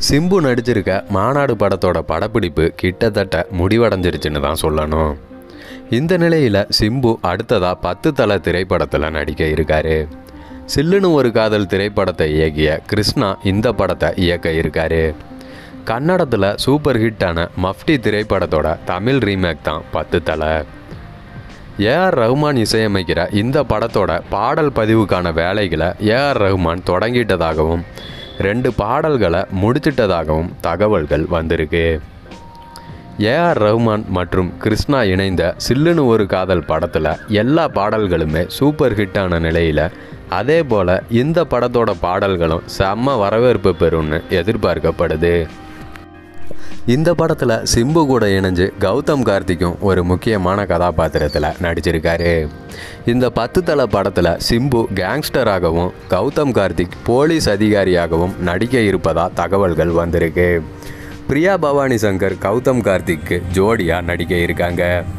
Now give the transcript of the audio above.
சிம்பு நடிச்சிருக்க மாநாடு படத்தோட படப்பிடிப்பு கிட்டத்தட்ட முடிவடைஞ்சிருச்சுன்னு தான் சொல்லணும் இந்த நிலையில் சிம்பு அடுத்ததா பத்து தல திரைப்படத்தில் நடிக்க இருக்காரு சில்லுன்னு ஒரு காதல் திரைப்படத்தை இயக்கிய கிருஷ்ணா இந்த படத்தை இயக்க இருக்காரு கன்னடத்தில் சூப்பர் ஹிட்டான மஃப்டி திரைப்படத்தோட தமிழ் ரீமேக் தான் பத்து தலை ஏஆர் ரஹ்மான் இசையமைக்கிற இந்த படத்தோட பாடல் பதிவுக்கான வேலைகளை ஏஆர் ரஹ்மான் தொடங்கிட்டதாகவும் ரெண்டு பாடல்களை முடிச்சிட்டதாகவும் தகவல்கள் வந்திருக்கு ஏஆர் ரஹ்மான் மற்றும் கிருஷ்ணா இணைந்த சில்லுன்னு ஒரு காதல் படத்தில் எல்லா பாடல்களுமே சூப்பர் ஹிட்டான நிலையில் அதே போல் இந்த படத்தோட பாடல்களும் செம்ம வரவேற்பு பெறும்னு எதிர்பார்க்கப்படுது இந்த படத்தில் சிம்பு கூட இணைஞ்சு கௌதம் கார்த்திக்கும் ஒரு முக்கியமான கதாபாத்திரத்தில் நடிச்சிருக்காரு இந்த பத்து தல படத்தில் சிம்பு கேங்ஸ்டராகவும் கௌதம் கார்த்திக் போலீஸ் அதிகாரியாகவும் நடிக்க இருப்பதா தகவல்கள் வந்திருக்கு பிரியா பவானி சங்கர் கௌதம் கார்த்திக்கு ஜோடியாக நடிக்க இருக்காங்க